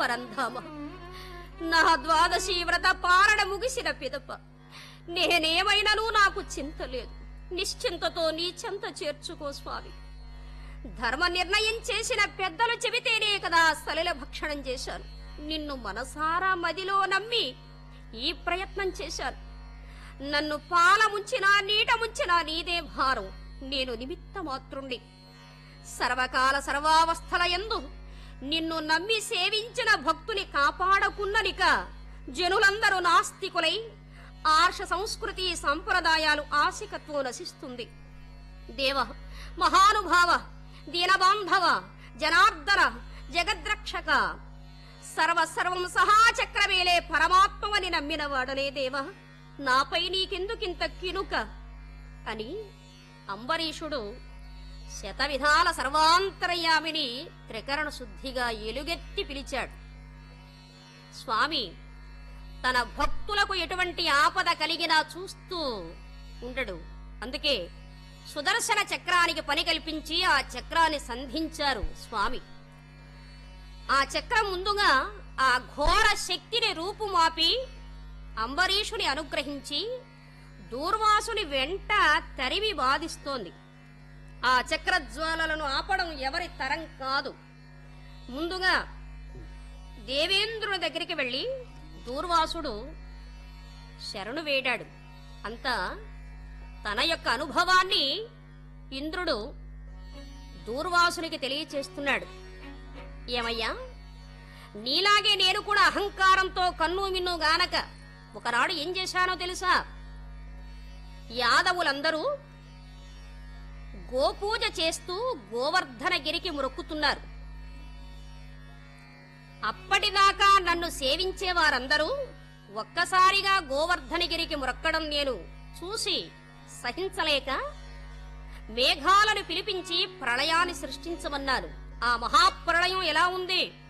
పరంధామ నా ద్వాదశి వ్రత పాలన ముగిసిన పిదప నేనేమైనను నాకు చింత లేదు నిశ్చింతతో నీ చెంత చేర్చుకో స్వామి ధర్మ నిర్ణయం చేసిన పెద్దలు చెబితేనే కదా సలిల భక్షణం చేశాను నిన్ను మనసారా మదిలో నమ్మి ఈ ప్రయత్నం చేశాను నన్ను పాల ముంచినా నీట ముంచినా నీదే భారం నేను నిమిత్త మాత్రుణ్ణి సర్వకాల సర్వావస్థల ఎందు నిన్ను నమ్మి సేవించిన భక్తుని కాపాడకున్ననిక జనులందరూ నాస్తికులై ఆర్ష సంస్కృతి సంప్రదాయాలు ఆశికత్వం నశిస్తుంది దేవ మహానుభావ దీనబాంధవ జనార్దన జగద్రక్షక సర్వ సర్వం సహాచక్రమేలే పరమాత్మని నమ్మిన వాడనే దేవ నాపై నీకెందుకింత కినుక అని అంబరీషుడు శతవిధాల సర్వాంతరయామిని త్రికరణ శుద్ధిగా ఎలుగెత్తి పిలిచాడు స్వామి తన భక్తులకు ఎటువంటి ఆపద కలిగినా చూస్తూ ఉండడు అందుకే సుదర్శన చక్రానికి పని కల్పించి ఆ చక్రాన్ని సంధించారు స్వామి ఆ చక్రం ముందుగా ఆ ఘోర శక్తిని రూపుమాపి అంబరీషుని అనుగ్రహించి దూర్వాసుని వెంట తరిమి బాధిస్తోంది ఆ చక్రజ్వాలలను ఆపడం ఎవరి తరం కాదు ముందుగా దేవేంద్రుని దగ్గరికి వెళ్ళి దూర్వాసుడు శరణు వేడాడు అంతా తన యొక్క అనుభవాన్ని ఇంద్రుడు దూర్వాసునికి తెలియచేస్తున్నాడు ఏమయ్యా నీలాగే నేను కూడా అహంకారంతో కన్ను మిన్ను గానక ఒకనాడు ఏం చేశానో తెలుసా యాదవులందరూ గోపూజ చేస్తూ గోవర్ధనగిరికి మొక్కుతున్నారు అప్పటిదాకా నన్ను సేవించే వారందరూ ఒక్కసారిగా గోవర్ధనగిరికి మొక్కడం నేను చూసి సహించలేక మేఘాలను పిలిపించి ప్రళయాన్ని సృష్టించమన్నాను ఆ మహాప్రళయం ఎలా ఉంది